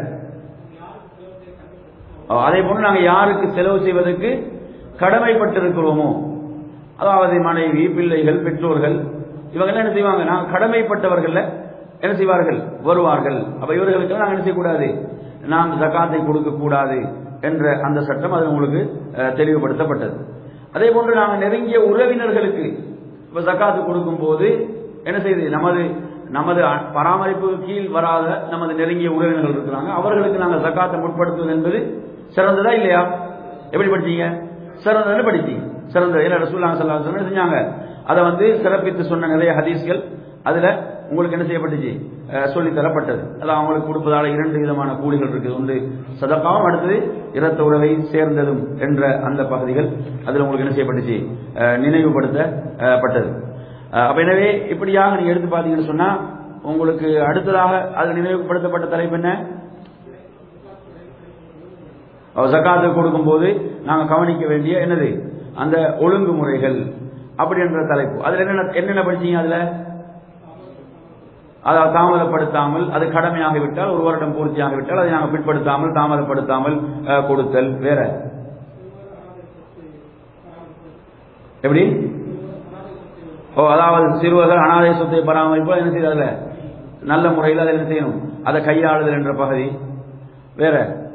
அஹ், அதே போன்று நாங்கள் யாருக்கு செலவு செய்வதற்கு கடமைப்பட்டிருக்கிறோமோ அதாவது மனைவி பிள்ளைகள் பெற்றோர்கள் இவங்க என்ன செய்வாங்க நாங்கள் கடமைப்பட்டவர்கள் என்ன செய்வார்கள் வருவார்கள் அப்ப இவர்களுக்கு நாங்கள் என்ன செய்யக்கூடாது நாம் ஜகாத்தை கொடுக்க கூடாது என்ற அந்த சட்டம் அது உங்களுக்கு அஹ், தெளிவுபடுத்தப்பட்டது அதே போன்று நாங்கள் நெருங்கிய உறவினர்களுக்கு இப்ப ஜகாத்து கொடுக்கும் போது என்ன செய்யுது நமது நமது அ- பராமரிப்பு கீழ் வராத நமது நெருங்கிய உறவினர்கள் இருக்கிறாங்க அவர்களுக்கு நாங்கள் ஜகாத்தை முற்படுத்துவது என்பது சிறந்ததா இல்லையா எப்படி படிச்சீங்க சிறந்ததுன்னு படிச்சீங்க சிறந்தது ஏன்னா ரசூலுல்லாஹி ஸல்லல்லாஹு அலைஹி வஸல்லம் என்ன செஞ்சாங்க அதை வந்து சிறப்பித்து சொன்ன நிறைய ஹதீஸ்கள் அதுல உங்களுக்கு என்ன செய்யப்பட்டுச்சு அஹ், சொல்லித் தரப்பட்டது அது அவங்களுக்கு கொடுப்பதால இரண்டு விதமான கூலிகள் இருக்குது ஒன்று சதக்காவும் அடுத்தது இரத்த உறவை சேர்ந்ததும் என்ற அந்த பகுதிகள் அதுல உங்களுக்கு என்ன செய்யப்பட்டுச்சு அஹ், நினைவுபடுத்தப்பட்டது அஹ், அப்ப எனவே இப்படியாக நீங்க எடுத்து பார்த்தீங்கன்னு சொன்னா உங்களுக்கு அடுத்ததாக அது நினைவுபடுத்தப்பட்ட தலைப்பு என்ன அவர் ஜக்காத்து கொடுக்கும்போது நாங்க கவனிக்க வேண்டிய என்னது அந்த ஒழுங்குமுறைகள் அப்படி என்ற தலைப்பு அதுல என்னென்ன என்னென்ன படிச்சீங்க அதுல அதாவது தாமதப்படுத்தாமல் அது கடமையாகிவிட்டால் ஒரு வருடம் பூர்த்தியாகிவிட்டால் அதை நாங்கள் பிற்படுத்தாமல் தாமதப்படுத்தாமல் அஹ், கொடுத்தல் வேற எப்படி ஓ அதாவது சிறுவர்கள் அனாதை சொத்தை பராமரிப்பு என்ன செய்யறதுல நல்ல முறையில் அதை என்ன செய்யணும் அதை கையாளுதல் என்ற பகுதி வேற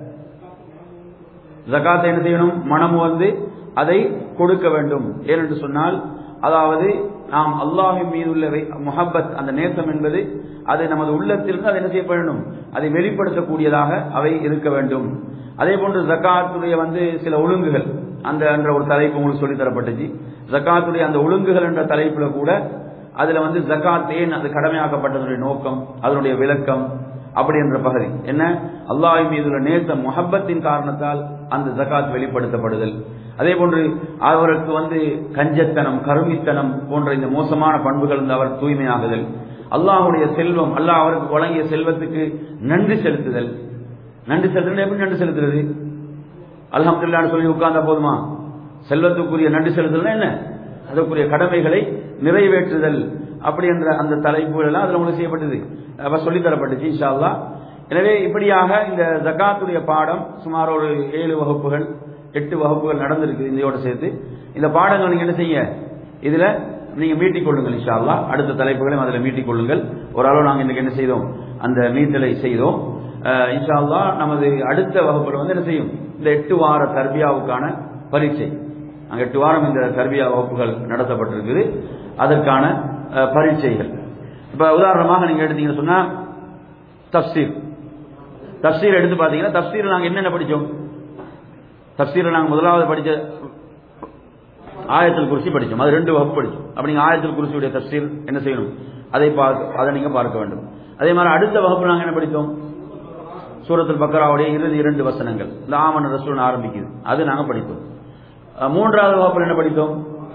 ஜகாத்தை என்ன செய்யணும் மனம் வந்து அதை கொடுக்க வேண்டும் ஏனென்று சொன்னால் அதாவது நாம் அல்லாஹின் மீது உள்ள வை- முஹப்பத் அந்த நேசம் என்பது அது நமது உள்ளத்திலிருந்து அதை என்ன செய்ய வேண்டும் அதை வெளிப்படுத்தக்கூடியதாக அவை இருக்க வேண்டும் அதே போன்று ஜக்காத்துடைய வந்து சில ஒழுங்குகள் அந்த என்ற ஒரு தலைப்பு உங்களுக்கு சொல்லித் தரப்பட்டுச்சு ஜக்காத்துடைய அந்த ஒழுங்குகள் என்ற தலைப்புல கூட அதுல வந்து ஜக்காத் ஏன் அது கடமையாக்கப்பட்டதுடைய நோக்கம் அதனுடைய விளக்கம் அப்படி என்ற பகுதி என்ன அல்லாஹ் மீது உள்ள நேசம் முஹப்பத்தின் காரணத்தால் அந்த ஜகாத் வெளிப்படுத்தப்படுதல் அதே போன்று அவருக்கு வந்து கஞ்சத்தனம் கருமித்தனம் போன்ற இந்த மோசமான பண்புகள் இருந்து அவர் தூய்மையாகுதல் அல்லாஹ்வுடைய செல்வம் அல்லாஹ் அவருக்கு வழங்கிய செல்வத்துக்கு நன்றி செலுத்துதல் நன்றி செலுத்துறது எப்படி நன்றி செலுத்துறது அல்ஹம்துலில்லாஹ்னு சொல்லி உட்கார்ந்தா போதுமா செல்வத்துக்குரிய நன்றி செலுத்துதல் என்ன அதற்குரிய கடமைகளை நிறைவேற்றுதல் அப்படி என்ற அந்த தலைப்புகள் எல்லாம் அதுல உங்களுக்கு செய்யப்பட்டது அப்ப சொல்லித் தரப்பட்டுச்சு இன்ஷா அல்லாஹ் எனவே இப்படியாக இந்த ஜகாத்துடைய பாடம் சுமார் ஒரு ஏழு வகுப்புகள் எட்டு வகுப்புகள் நடந்திருக்கு இதையோட சேர்த்து இந்த பாடங்கள் நீங்க என்ன செய்ய இதுல நீங்க மீட்டிக் கொள்ளுங்கள் இன்ஷா அல்லாஹ் அடுத்த தலைப்புகளையும் அதுல மீட்டிக் கொள்ளுங்கள் ஓரளவு நாங்க இன்னைக்கு என்ன செய்தோம் அந்த மீட்டலை செய்தோம் அஹ் இன்ஷா அல்லாஹ் நமது அடுத்த வகுப்புல வந்து என்ன செய்யும் இந்த எட்டு வார தர்பியாவுக்கான பரீட்சை அங்க எட்டு வாரம் இந்த தர்பியா வகுப்புகள் நடத்தப்பட்டிருக்குது அதற்கான அஹ், பரீட்சைகள் இப்ப உதாரணமாக நீங்க எடுத்தீங்கன்னு சொன்னா தப்சீர் தப்சீர் எடுத்து பாத்தீங்கன்னா தப்சீர் நாங்க என்னென்ன படிச்சோம் தப்சீரை நாங்க முதலாவது படிச்ச ஆயத்தில் குறிச்சி படிச்சோம் அது ரெண்டு வகுப்பு படிச்சோம் அப்ப நீங்க ஆயத்தில் குறிச்சியுடைய தப்சீர் என்ன செய்யணும் அதை பார்க்க அதை நீங்க பார்க்க வேண்டும் அதே மாதிரி அடுத்த வகுப்பு நாங்க என்ன படித்தோம் சூரத்துல் பக்கராவுடைய இறுதி இரண்டு வசனங்கள் இந்த ஆமன் ரசூல் ஆரம்பிக்குது அது நாங்க படித்தோம் அஹ், மூன்றாவது வகுப்புல என்ன படித்தோம்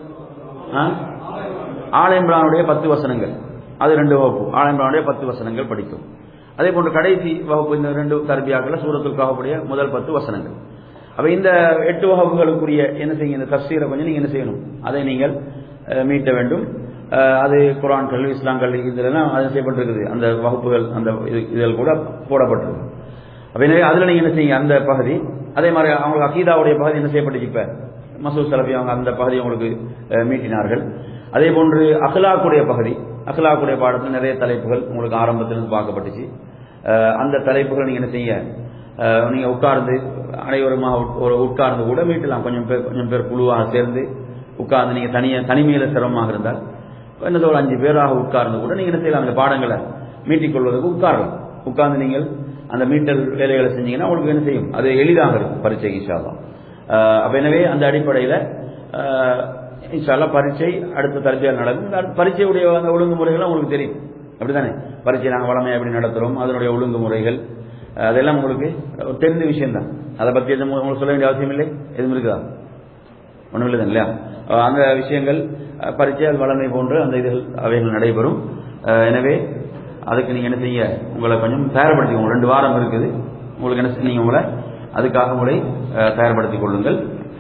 ஆலயம்ரானுடைய பத்து வசனங்கள் அது ரெண்டு வகுப்பு ஆலயம்ரானுடைய பத்து வசனங்கள் படித்தோம் அதே போன்று கடைசி வகுப்பு இந்த ரெண்டு தர்பியாக்கள் சூரத்துல் காகக்கூடிய முதல் பத்து வசனங்கள் அப்ப இந்த எட்டு வகுப்புகளுக்குரிய என்ன செய்யுங்க இந்த தப்சீரை கொஞ்சம் நீங்க என்ன செய்யணும் அதை நீங்கள் அஹ், மீட்ட வேண்டும் அஹ், அது குரான் கல்வி இஸ்லாம் கல்வி இதெல்லாம் அது செய்யப்பட்டிருக்குது அந்த வகுப்புகள் அந்த இது- இதில் கூட போடப்பட்டிருக்கு அப்ப எனவே அதுல நீங்க என்ன செய்யுங்க அந்த பகுதி அதே மாதிரி அவங்களுக்கு அகீதாவுடைய பகுதி என்ன செய்யப்பட்டுச்சு இப்ப மசூத் சலபி அவங்க அந்த பகுதியை உங்களுக்கு அஹ், மீட்டினார்கள் அதே போன்று அகலாக்குடைய பகுதி அகலாக்குடைய பாடத்தில் நிறைய தலைப்புகள் உங்களுக்கு ஆரம்பத்திலிருந்து பார்க்கப்பட்டுச்சு அஹ், அந்த தலைப்புகள் நீங்க என்ன செய்ய அஹ், நீங்க உட்கார்ந்து அனைவருமா உட்- ஒரு உட்கார்ந்து கூட மீட்டலாம் கொஞ்சம் பேர் கொஞ்சம் பேர் குழுவாக சேர்ந்து உட்கார்ந்து நீங்க தனியா தனிமையில சிரமமாக இருந்தால் என்ன ஒரு அஞ்சு பேராக உட்கார்ந்து கூட நீங்க என்ன செய்யலாம் அந்த பாடங்களை மீட்டிக் கொள்வதற்கு உட்காரலாம் உட்கார்ந்து நீங்கள் அந்த மீட்டல் வேலைகளை செஞ்சீங்கன்னா உங்களுக்கு என்ன செய்யும் அது எளிதாக இருக்கும் பரீட்சை இன்ஷால்லாம் அப்ப எனவே அந்த அடிப்படையில் இன்ஷால்லா பரீட்சை அடுத்த தரப்பியால் நடக்கும் இந்த அடுத்த பரீட்சையுடைய அந்த ஒழுங்குமுறைகள் உங்களுக்கு தெரியும் அப்படிதானே பரீட்சை நாங்கள் வளமையாக எப்படி நடத்துகிறோம் அதனுடைய ஒழுங்குமுறைகள் அஹ், அதெல்லாம் உங்களுக்கு ஒரு தெரிந்த விஷயம்தான் அதை பற்றி எதுவும் உங்களுக்கு சொல்ல வேண்டிய அவசியம் இல்லை எதுவும் இருக்குதா ஒன்றும் இல்லை இல்லையா அஹ் அந்த விஷயங்கள் அஹ், பரீட்சை வளமை போன்று அந்த இதுகள் அவைகள் நடைபெறும் அஹ், எனவே அதுக்கு நீங்க என்ன செய்ய உங்களை கொஞ்சம் தயார்படுத்திக்கோங்க ரெண்டு வாரம் இருக்குது உங்களுக்கு என்ன செய்ய- நீங்க உங்களை அதுக்காக உங்களை அஹ், தயார்படுத்திக் கொள்ளுங்கள்